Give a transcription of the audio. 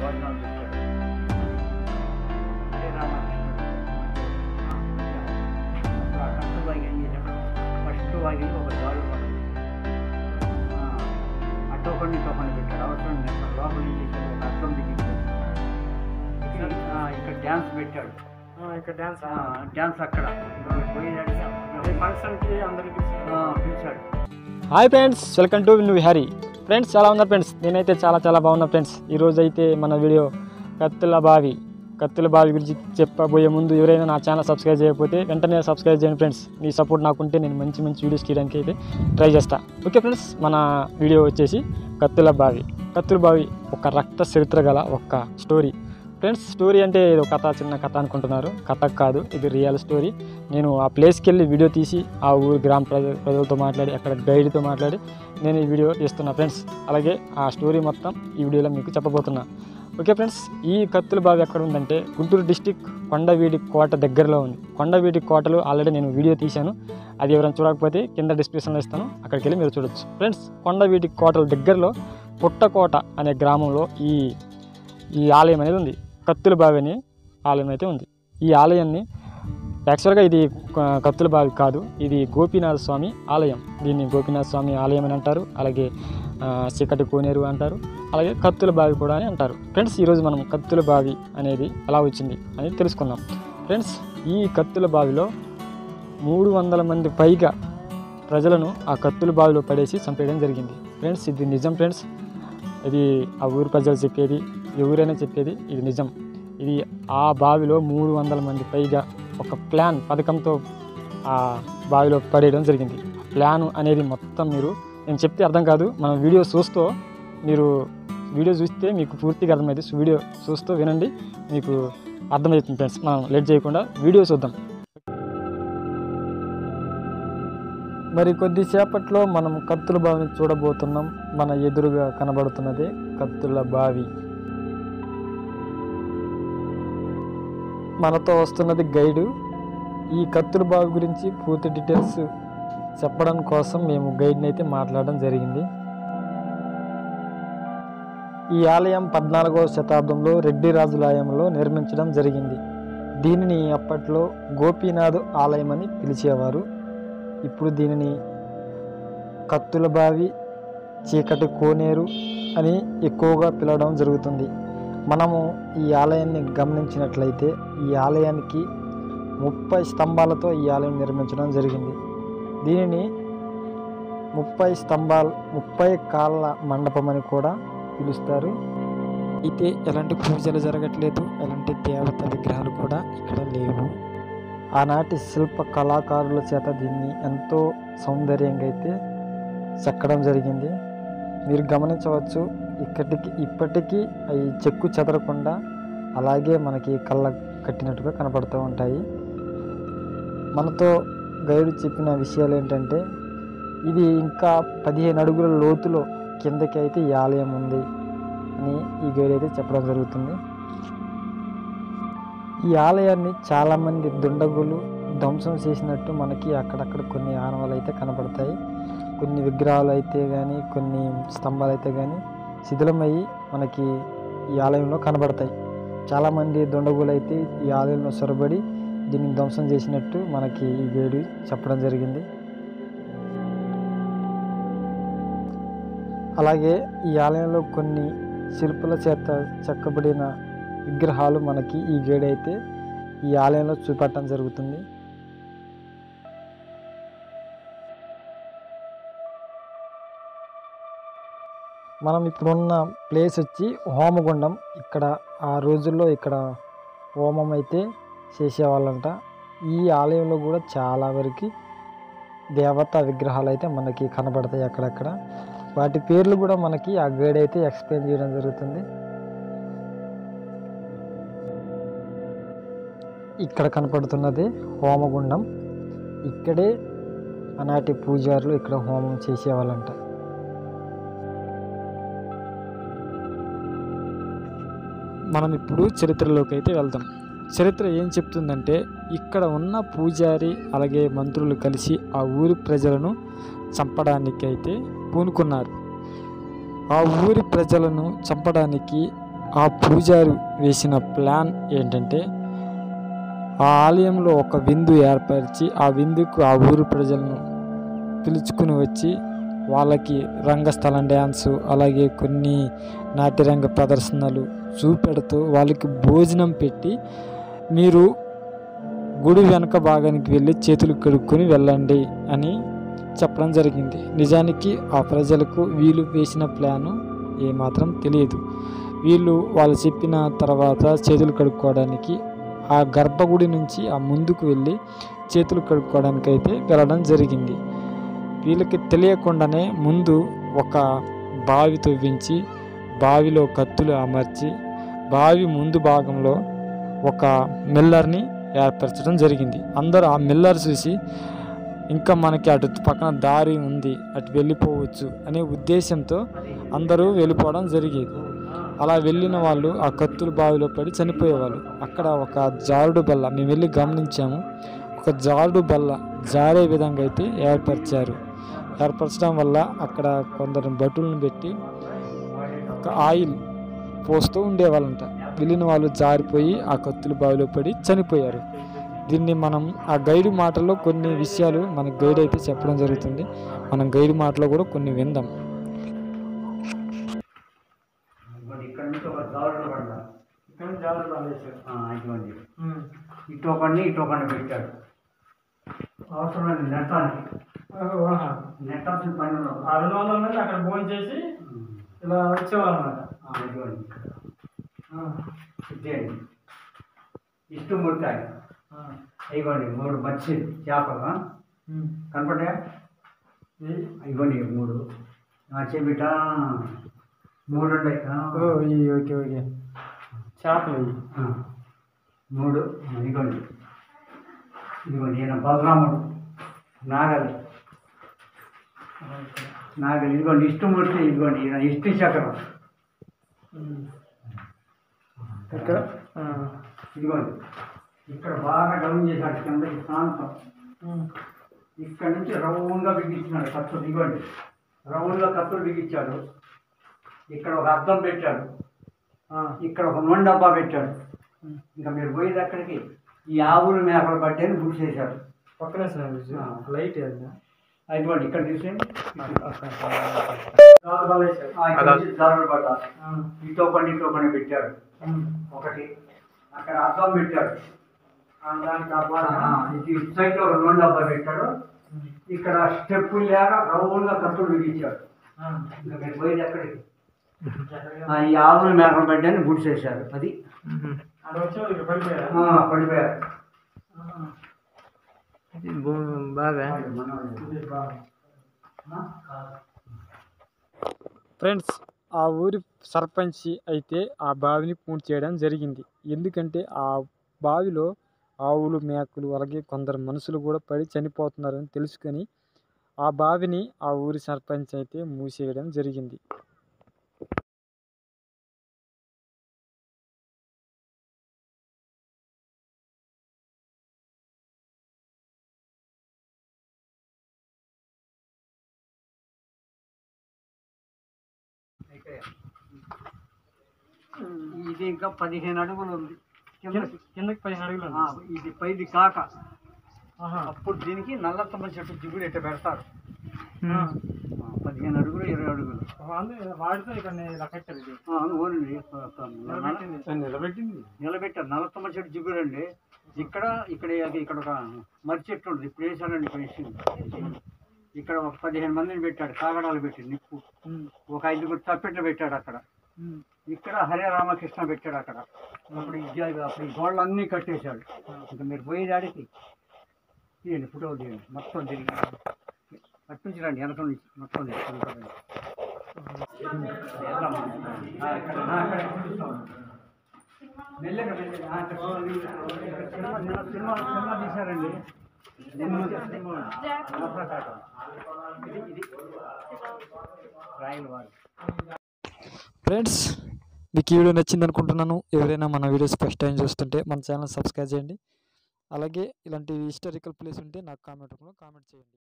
భోజనాలు పెట్టాడు శ్రీరామకృష్ణుడు అప్పుడు ఆ కట్టుబాగి ఏం చేశాడు ఫస్ట్ వాగిలి ఒక దాడు పడదు అటోకొని ఇటోకొని పెట్టాడు అవసరం లేదు అక్కడ లోపల ఏం చేశాడు ఒక అర్థం దిగించాడు ఇక్కడ డ్యాన్స్ పెట్టాడు ఆ, ఇక్కడ డ్యాన్స్ ఆ, డ్యాన్స్ అక్కడ ఇక్కడ పోయినాడు ఫంక్షన్కి అందరికి పిలిచారు. ఆ, పిలిచాడు hi friends welcome to Vinnu Vihari friends చాలా ఉన్నారు ఫ్రెండ్స్ నేనైతే చాలా చాలా బాగున్నా ఫ్రెండ్స్ ఈరోజు అయితే మన వీడియో కత్తుల బావి కత్తుల బావి గురించి చెప్పబోయే ముందు ఎవరైనా నా ఛానల్ సబ్స్క్రైబ్ చేయకపోతే వెంటనే సబ్స్క్రైబ్ చేయండి ఫ్రెండ్స్ మీ సపోర్ట్ నాకుంటే నేను మంచి మంచి వీడియోస్ తీయడానికి అయితే ట్రై చేస్తా ఓకే ఫ్రెండ్స్ మన వీడియో వచ్చేసి కత్తుల బావి కత్తుల బావి ఒక రక్త చరిత్ర గల ఒక స్టోరీ ఫ్రెండ్స్ స్టోరీ అంటే ఏదో కథ చిన్న కథ అనుకుంటున్నారు కథ కాదు ఇది రియల్ స్టోరీ నేను ఆ ప్లేస్కి వెళ్ళి వీడియో తీసి ఆ ఊరు గ్రామ ప్రజ ప్రజలతో మాట్లాడి అక్కడ గైడ్తో మాట్లాడి నేను ఈ వీడియో తీస్తున్నా ఫ్రెండ్స్ అలాగే ఆ స్టోరీ మొత్తం ఈ వీడియోలో మీకు చెప్పబోతున్నా ఓకే ఫ్రెండ్స్ ఈ కత్తుల బావి ఎక్కడ ఉందంటే గుంటూరు డిస్టిక్ కొండవీడి కోట దగ్గరలో ఉంది కొండవీడి కోటలో ఆల్రెడీ నేను వీడియో తీశాను అది ఎవరైనా చూడకపోతే కింద డిస్క్రిప్షన్లో ఇస్తాను అక్కడికి వెళ్ళి మీరు చూడొచ్చు ఫ్రెండ్స్ కొండవీడి కోటల దగ్గరలో పుట్టకోట అనే గ్రామంలో ఈ ఈ ఆలయం అనేది ఉంది కత్తుల బావి అనే ఆలయం అయితే ఉంది ఈ ఆలయాన్ని యాక్చువల్గా ఇది క- కత్తుల బావి కాదు ఇది గోపీనాథ స్వామి ఆలయం దీన్ని గోపీనాథ స్వామి ఆలయం అని అంటారు అలాగే ఆ, చీకటి కోనేరు అంటారు అలాగే కత్తుల బావి కూడా అని అంటారు ఫ్రెండ్స్ ఈరోజు మనం కత్తుల బావి అనేది ఎలా వచ్చింది అనేది తెలుసుకుందాం ఫ్రెండ్స్ ఈ కత్తుల బావిలో మూడు వందల మంది పైగా ప్రజలను ఆ కత్తుల బావిలో పడేసి చంపేయడం జరిగింది ఫ్రెండ్స్ ఇది నిజం ఫ్రెండ్స్ ఇది ఆ ఊరు ప్రజలు చెప్పేది ఎవరైనా చెప్పేది ఇది నిజం ఇది ఆ బావిలో మూడు వందల మంది పైగా ఒక ప్లాన్ పథకంతో ఆ బావిలో పడేయడం జరిగింది ప్లాన్ అనేది మొత్తం మీరు నేను చెప్తే అర్థం కాదు మనం వీడియో చూస్తూ మీరు వీడియో చూస్తే మీకు పూర్తిగా అర్థమైంది సో వీడియో చూస్తూ వినండి మీకు అర్థమవుతుంది ఫ్రెండ్స్ మనం లేట్ చేయకుండా వీడియో చూద్దాం మరి కొద్దిసేపట్లో మనం కత్తుల బావిని చూడబోతున్నాం మన ఎదురుగా కనబడుతున్నదే కత్తుల బావి మనతో వస్తున్నది గైడు ఈ కత్తుల బావి గురించి పూర్తి డీటెయిల్స్ చెప్పడం కోసం మేము గైడ్ని అయితే మాట్లాడడం జరిగింది ఈ ఆలయం పద్నాలుగవ శతాబ్దంలో రెడ్డి రాజులాయంలో నిర్మించడం జరిగింది దీనిని అప్పట్లో గోపీనాథ్ ఆలయం అని పిలిచేవారు ఇప్పుడు దీనిని కత్తుల బావి చీకటి కోనేరు అని ఎక్కువగా పిలవడం జరుగుతుంది మనము ఈ ఆలయాన్ని గమనించినట్లయితే ఈ ఆలయానికి ముప్పై స్తంభాలతో ఈ ఆలయం నిర్మించడం జరిగింది దీనిని ముప్పై స్తంభాలు ముప్పై కాళ్ళ మండపం అని కూడా పిలుస్తారు అయితే ఎలాంటి పూజలు జరగట్లేదు ఎలాంటి దేవత విగ్రహాలు కూడా ఇక్కడ లేవు ఆనాటి శిల్ప కళాకారుల చేత దీన్ని ఎంతో సౌందర్యంగా అయితే చెక్కడం జరిగింది మీరు గమనించవచ్చు ఇక్కడికి ఇప్పటికీ అవి చెక్కు చెదరకుండా అలాగే మనకి కళ్ళ కట్టినట్టుగా కనపడుతూ ఉంటాయి మనతో గైడ్ చెప్పిన విషయాలు ఏంటంటే ఇది ఇంకా పదిహేను అడుగుల లోతులో కిందకి అయితే ఈ ఆలయం ఉంది అని ఈ గైడ్ అయితే చెప్పడం జరుగుతుంది ఈ ఆలయాన్ని చాలామంది దుండగులు ధ్వంసం చేసినట్టు మనకి అక్కడక్కడ కొన్ని ఆనవాలు అయితే కనపడతాయి కొన్ని విగ్రహాలు అయితే కానీ కొన్ని స్తంభాలు అయితే కానీ శిథిలమయ్యి మనకి ఈ ఆలయంలో కనబడతాయి చాలామంది దుండగులు అయితే ఈ ఆలయంలో సొరబడి దీన్ని ధ్వంసం చేసినట్టు మనకి ఈ గైడు చెప్పడం జరిగింది అలాగే ఈ ఆలయంలో కొన్ని శిల్పుల చేత చెక్కబడిన విగ్రహాలు మనకి ఈ గైడ్ అయితే ఈ ఆలయంలో చూపెట్టడం జరుగుతుంది మనం ఇప్పుడున్న ప్లేస్ వచ్చి హోమగుండం ఇక్కడ ఆ రోజుల్లో ఇక్కడ హోమం అయితే చేసేవాళ్ళంట ఈ ఆలయంలో కూడా చాలా వరకు దేవతా విగ్రహాలు అయితే మనకి కనబడతాయి అక్కడక్కడ వాటి పేర్లు కూడా మనకి ఆ గైడ్ అయితే ఎక్స్ప్లెయిన్ చేయడం జరుగుతుంది ఇక్కడ కనపడుతున్నది హోమగుండం ఇక్కడే ఆనాటి పూజారులు ఇక్కడ హోమం చేసేవాళ్ళంట మనం ఇప్పుడు చరిత్రలోకి అయితే వెళ్దాం చరిత్ర ఏం చెప్తుందంటే ఇక్కడ ఉన్న పూజారి అలాగే మంత్రులు కలిసి ఆ ఊరి ప్రజలను చంపడానికి అయితే పూనుకున్నారు ఆ ఊరి ప్రజలను చంపడానికి ఆ పూజారి వేసిన ప్లాన్ ఏంటంటే ఆ ఆలయంలో ఒక విందు ఏర్పరిచి ఆ విందుకు ఆ ఊరు ప్రజలను పిలుచుకుని వచ్చి వాళ్ళకి రంగస్థలం డ్యాన్సు అలాగే కొన్ని నాట్యరంగ ప్రదర్శనలు చూపెడుతూ వాళ్ళకి భోజనం పెట్టి మీరు గుడి వెనక భాగానికి వెళ్ళి చేతులు కడుక్కొని వెళ్ళండి అని చెప్పడం జరిగింది నిజానికి ఆ ప్రజలకు వీళ్ళు వేసిన ప్లాను ఏమాత్రం తెలియదు వీళ్ళు వాళ్ళు చెప్పిన తర్వాత చేతులు కడుక్కోవడానికి ఆ గర్భగుడి నుంచి ఆ ముందుకు వెళ్ళి చేతులు కడుక్కోవడానికి అయితే వెళ్ళడం జరిగింది వీళ్ళకి తెలియకుండానే ముందు ఒక బావి తవ్వించి బావిలో కత్తులు అమర్చి బావి ముందు భాగంలో ఒక మిల్లర్ని ఏర్పరచడం జరిగింది అందరూ ఆ మిల్లర్ చూసి ఇంకా మనకి అటు పక్కన దారి ఉంది అటు వెళ్ళిపోవచ్చు అనే ఉద్దేశంతో అందరూ వెళ్ళిపోవడం జరిగేది అలా వెళ్ళిన వాళ్ళు ఆ కత్తుల బావిలో పడి చనిపోయేవాళ్ళు అక్కడ ఒక జారుడు బల్ల మేము వెళ్ళి గమనించాము ఒక జారుడు బల్ల జారే విధంగా అయితే ఏర్పరిచారు ఏర్పరచడం వల్ల అక్కడ కొందరు భటులను పెట్టి ఒక ఆయిల్ పోస్తూ ఉండేవాళ్ళంట వెళ్ళిన వాళ్ళు జారిపోయి ఆ కత్తుల బావిలో పడి చనిపోయారు దీన్ని మనం ఆ గైడ్ మాటల్లో కొన్ని విషయాలు మన గైడ్ అయితే చెప్పడం జరుగుతుంది మనం గైడ్ మాటలో కూడా కొన్ని విందాం ఇదిగోండి ఇక్కడ నుంచి ఒక దారుడు పడ్డా ఇక్కడ నుంచి జాగ్రత్త వేసారు ఇదిగోండి ఇటు ఒకడిని ఇటు ఒకడిని పెట్టాడు అవసరమైన నెట్టానికి నెట్టాల్సిన పని ఉండదు. ఆ రెండు వందల మంది అక్కడ భోజనం చేసి ఉమ్. ఇలా వచ్చేవాళ్ళు అనమాట ఆ, ఇదిగోండి ఇదేండి ఇష్టమూర్తాయి ఇదిగోండి మూడు మత్స్య చేపలు ఆ? కనపడ్డా ఇదిగోండి మూడు చెబిట మూడు ఉన్నాయి ఆ. ఓకే ఓకే చేపలు ఇవి. ఆ. మూడు ఆ, ఇదిగోండి ఇదిగోండి ఈయన బలరాముడు నాగలి నాగలి ఇదిగోండి ఇష్టమూర్తి ఇదిగోండి ఈయన ఇష్టి చక్రం ఇక్కడ ఆ. ఇదిగోండి ఇక్కడ బాగా డౌన్ చేశాడు కింద ఈ ప్రాంతం ఇక్కడ నుంచి రౌండ్గా బిగించినాడు కత్తులు ఇదిగోండి రౌండ్గా కత్తులు బిగించాడు ఇక్కడ ఒక అద్దం పెట్టాడు ఆ. ఇక్కడ ఒక నూనె డబ్బా పెట్టాడు ఇంకా మీరు పోయేది అక్కడికి ఈ ఆవులు మేకలు పట్టేది బుక్ చేశారు పక్కనే సార్ ఆ. లైట్ అది ఇదిగోండి ఇక్కడ తీసేయండి చాలా బాగా వేశారు ఆ, ఇక్కడ నుంచి దారులు పడ్డా ఇటో పని ఇటో పని పెట్టాడు ఒకటి అక్కడ అద్దం పెట్టాడు దానికి ఆ బాధ. ఆ, ఇది ఇటు సైడ్ ఒక నూనె డబ్బా పెట్టాడు ఇక్కడ స్టెప్ లేక రౌండ్గా కత్తులు బిగించాడు ఆ. ఇంకా మీరు పోయేది ఎక్కడికి ఆ, ఈ ఆవులు మేకలు పడ్డాన్ని బుడ్ చేశారు అది అక్కడ వచ్చేవాళ్ళు ఇక్కడ పడిపోయారు ఆ, పడిపోయారు బాగా ఫ్రెండ్స్ ఆ ఊరి సర్పంచ్ అయితే ఆ బావిని పూర్తి చేయడం జరిగింది ఎందుకంటే ఆ బావిలో ఆవులు మేకలు అలాగే కొందరు మనుషులు కూడా పడి చనిపోతున్నారని తెలుసుకొని ఆ బావిని ఆ ఊరి సర్పంచ్ అయితే మూసేయడం జరిగింది ఇది ఇంకా పదిహేను అడుగులు ఉంది కింద కిందకి పదిహేను అడుగులు ఆ, ఇది పైది కాక ఆహా. అప్పుడు దీనికి నల్లత్తమ్మ చెట్టు జిగురు ఎట్ట పెడతారు ఆ. ఆ, పదిహేను అడుగులు ఇరవై అడుగులు వాళ్ళు వాడితో ఇక్కడ ఇలా కట్టారు ఇది ఆ, అవునండి నిలబెట్టింది. నిలబెట్టింది నిలబెట్టారు నల్లత్తమ్మ చెట్టు జిగురు అండి ఇక్కడ ఇక్కడ ఇక్కడ ఒక మర్రి చెట్టు ఉంటుంది ఇప్పుడు వేసారండి ఇప్పుడు వేసింది ఇక్కడ ఒక పదిహేను మందిని పెట్టాడు కాగడాలు పెట్టి నిప్పు ఉమ్. ఒక ఐదుగురు తప్పెట్లు పెట్టాడు అక్కడ ఉమ్. ఇక్కడ హరే రామకృష్ణ పెట్టాడు అక్కడ అప్పుడు ఈ జా- అప్పుడు ఈ గోడలన్నీ కట్టేశాడు ఇంకా మీరు పోయేదాడికి తీయండి ఫోటో తీయండి మొత్తం తిరిగి అట్నుంచి రండి వెనక నుంచి మొత్తం తీసుకుంటారండి మెల్లగా మెల్లగా ఆ, అక్కడ ఇక్కడ సినిమా నిన్న సినిమా సినిమా తీశారండి నిన్న సినిమా నరసాకాటం. ఇది ఇది రాయల వారు ఫ్రెండ్స్ మీకు ఈ వీడియో నచ్చింది అనుకుంటున్నాను ఎవరైనా మన వీడియోస్ ఫస్ట్ టైం చూస్తుంటే మన ఛానల్ సబ్స్క్రైబ్ చేయండి అలాగే ఇలాంటి హిస్టారికల్ ప్లేస్ ఉంటే నాకు కామెంట్ రూపంలో కామెంట్ చేయండి